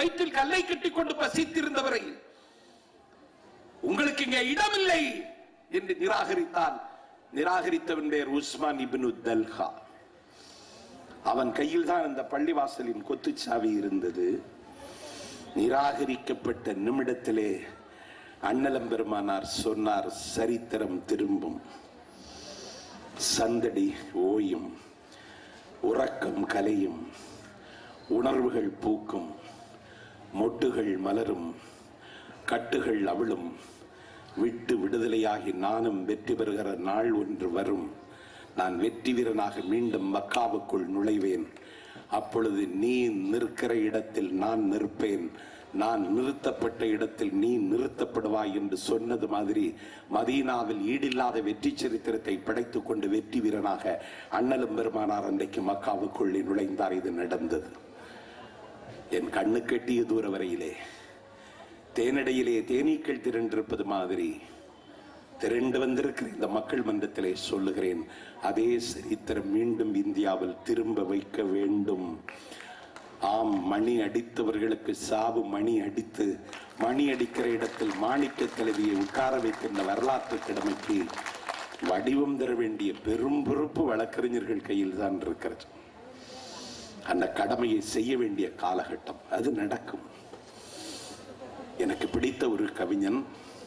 வயிற்றில் கல்லை கட்டிக் கொண்டு பசித்திருந்தவரை உங்களுக்கு இங்கே இடமில்லை என்று நிராகரித்தான் நிராகரித்தவன் பேர் உஸ்மான் இப்னு தல்ஹா அவன் கையில் தான் அந்த பள்ளிவாசலின் கொத்துச்சாவி இருந்தது நிராகரிக்கப்பட்ட நிமிடத்திலே அண்ணலம் பெருமானார் சொன்னார் சரித்திரம் திரும்பும் சந்தடி ஓயும் உறக்கம் கலையும் உணர்வுகள் பூக்கும் மொட்டுகள் மலரும் கட்டுகள் அவிழும் விட்டு விடுதலையாகி நானும் வெற்றி பெறுகிற நாள் ஒன்று வரும் நான் வெற்றி வீரனாக மீண்டும் மக்காவுக்குள் நுழைவேன் அப்பொழுது நீ நிற்கிற இடத்தில் நான் நிற்பேன் நான் நிறுத்தப்பட்ட இடத்தில் நீ நிறுத்தப்படுவாய் என்று சொன்னது மாதிரி மதீனாவில் ஈடில்லாத வெற்றி சரித்திரத்தை படைத்துக் கொண்டு வெற்றி வீரனாக அண்ணலும் பெருமானார் அன்றைக்கு மக்காவுக்குள்ளே நுழைந்தார் இது நடந்தது என் கண்ணு கெட்டிய தூர வரையிலே தேனடையிலே தேனீக்கள் திரண்டிருப்பது மாதிரி திரண்டு வந்திருக்கிற இந்த மக்கள் மன்றத்திலே சொல்லுகிறேன் அதே சரித்திரம் மீண்டும் இந்தியாவில் திரும்ப வைக்க வேண்டும் ஆம் மணி அடித்தவர்களுக்கு சாவு மணி அடித்து மணி அடிக்கிற இடத்தில் மாணிக்க தலைவியை உட்கார வைக்கின்ற வரலாற்று கடமைக்கு வடிவம் தர வேண்டிய பெரும் பொறுப்பு வழக்கறிஞர்கள் கையில் தான் இருக்கிறது அந்த கடமையை செய்ய வேண்டிய காலகட்டம் அது நடக்கும் எனக்கு பிடித்த ஒரு கவிஞன்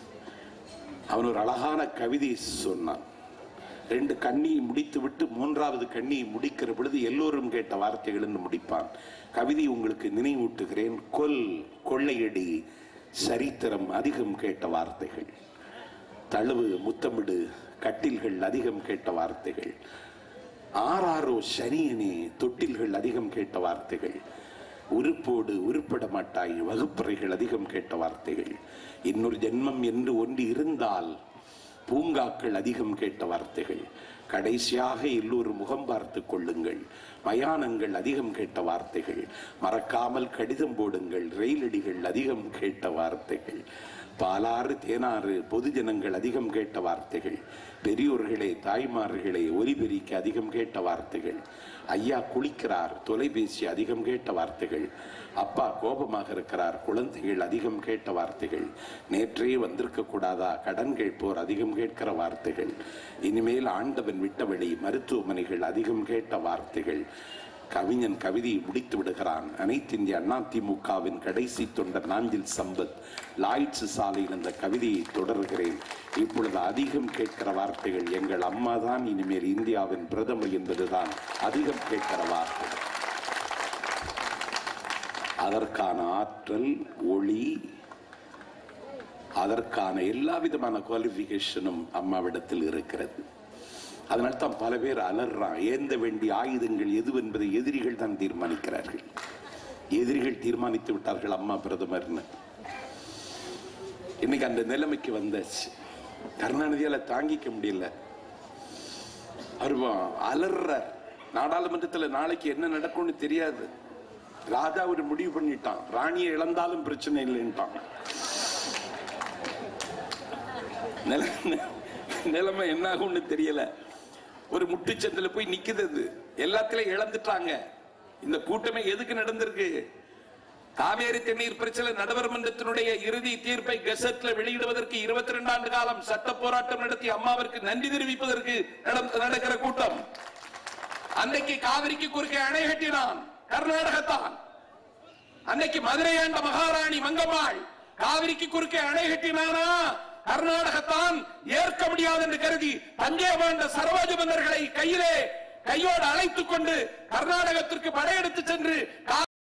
அவன் ஒரு அழகான கவிதை சொன்னான் ரெண்டு கண்ணியை முடித்து விட்டு மூன்றாவது கண்ணியை முடிக்கிற பொழுது எல்லோரும் கேட்ட வார்த்தைகள் என்று முடிப்பான் கவிதை உங்களுக்கு நினைவூட்டுகிறேன் கொல் கொள்ளையடி சரித்திரம் அதிகம் கேட்ட வார்த்தைகள் தழுவு முத்தமிடு கட்டில்கள் அதிகம் கேட்ட வார்த்தைகள் ஆறாரோ சனியனே தொட்டில்கள் அதிகம் கேட்ட வார்த்தைகள் உருப்போடு உருப்பட மாட்டாய் வகுப்பறைகள் அதிகம் கேட்ட வார்த்தைகள் இன்னொரு ஜென்மம் என்று ஒன்று இருந்தால் பூங்காக்கள் அதிகம் கேட்ட வார்த்தைகள் கடைசியாக எல்லோரும் முகம் பார்த்து கொள்ளுங்கள் மயானங்கள் அதிகம் கேட்ட வார்த்தைகள் மறக்காமல் கடிதம் போடுங்கள் ரயிலடிகள் அதிகம் கேட்ட வார்த்தைகள் பாலாறு தேனாறு பொதுஜனங்கள் அதிகம் கேட்ட வார்த்தைகள் பெரியோர்களே தாய்மார்களே ஒலிபெருக்கி அதிகம் கேட்ட வார்த்தைகள் ஐயா குளிக்கிறார் தொலைபேசி அதிகம் கேட்ட வார்த்தைகள் அப்பா கோபமாக இருக்கிறார் குழந்தைகள் அதிகம் கேட்ட வார்த்தைகள் நேற்றே வந்திருக்க கூடாதா கடன் கேட்போர் அதிகம் கேட்கிற வார்த்தைகள் இனிமேல் ஆண்டவன் விட்டவழி மருத்துவமனைகள் அதிகம் கேட்ட வார்த்தைகள் கவிஞன் கவிதையை முடித்து விடுகிறான் அனைத்து இந்திய அண்ணா திமுகவின் கடைசி தொண்டர் நாஞ்சில் சம்பத் லாய்ட்ஸ் சாலையில் அந்த கவிதையை தொடர்கிறேன் இப்பொழுது அதிகம் கேட்கிற வார்த்தைகள் எங்கள் அம்மா தான் இனிமேல் இந்தியாவின் பிரதமர் என்பதுதான் அதிகம் கேட்கிற வார்த்தை அதற்கான ஆற்றல் ஒளி அதற்கான எல்லா விதமான குவாலிபிகேஷனும் அம்மாவிடத்தில் இருக்கிறது அதனால தான் பல பேர் அலறான் ஏந்த வேண்டிய ஆயுதங்கள் எது என்பதை எதிரிகள் தான் தீர்மானிக்கிறார்கள் எதிரிகள் தீர்மானித்து விட்டார்கள் அம்மா பிரதமர்னு இன்னைக்கு அந்த நிலைமைக்கு வந்தாச்சு கருணாநிதியால தாங்கிக்க முடியல அவர் அலறார் நாடாளுமன்றத்தில் நாளைக்கு என்ன நடக்கும்னு தெரியாது ராஜா ஒரு முடிவு பண்ணிட்டான் ராணியை இழந்தாலும் பிரச்சனை இல்லைன்ட்டான் நில- நிலைமை என்ன ஆகும்னு தெரியல ஒரு முட்டுச்சந்தில போய் நிக்குது அது எல்லாத்திலையும் இழந்துட்டாங்க இந்த கூட்டமே எதுக்கு நடந்திருக்கு காவேரி தண்ணீர் பிரச்சனை நடுவர்மன்றத்தினுடைய இறுதி தீர்ப்பை கெசட்ல வெளியிடுவதற்கு இருபத்தி ரெண்டு ஆண்டு காலம் சட்ட போராட்டம் நடத்தி அம்மாவிற்கு நன்றி தெரிவிப்பதற்கு நடந்த- நடக்கிற கூட்டம் அன்னைக்கு காவிரிக்கு குறுக்கே அணை கட்டினான் கர்நாடகத்தான் அன்னைக்கு மதுரை ஆண்ட மகாராணி மங்கம்மாள் காவிரிக்கு குறுக்கே அணை கட்டினானா கர்நாடகத்தான் ஏற்க முடியாது என்று கருதி தஞ்சை வாழ்ந்த சரோஜ மன்னர்களை கையிலே கையோடு அழைத்துக் கொண்டு கர்நாடகத்திற்கு படையெடுத்து சென்று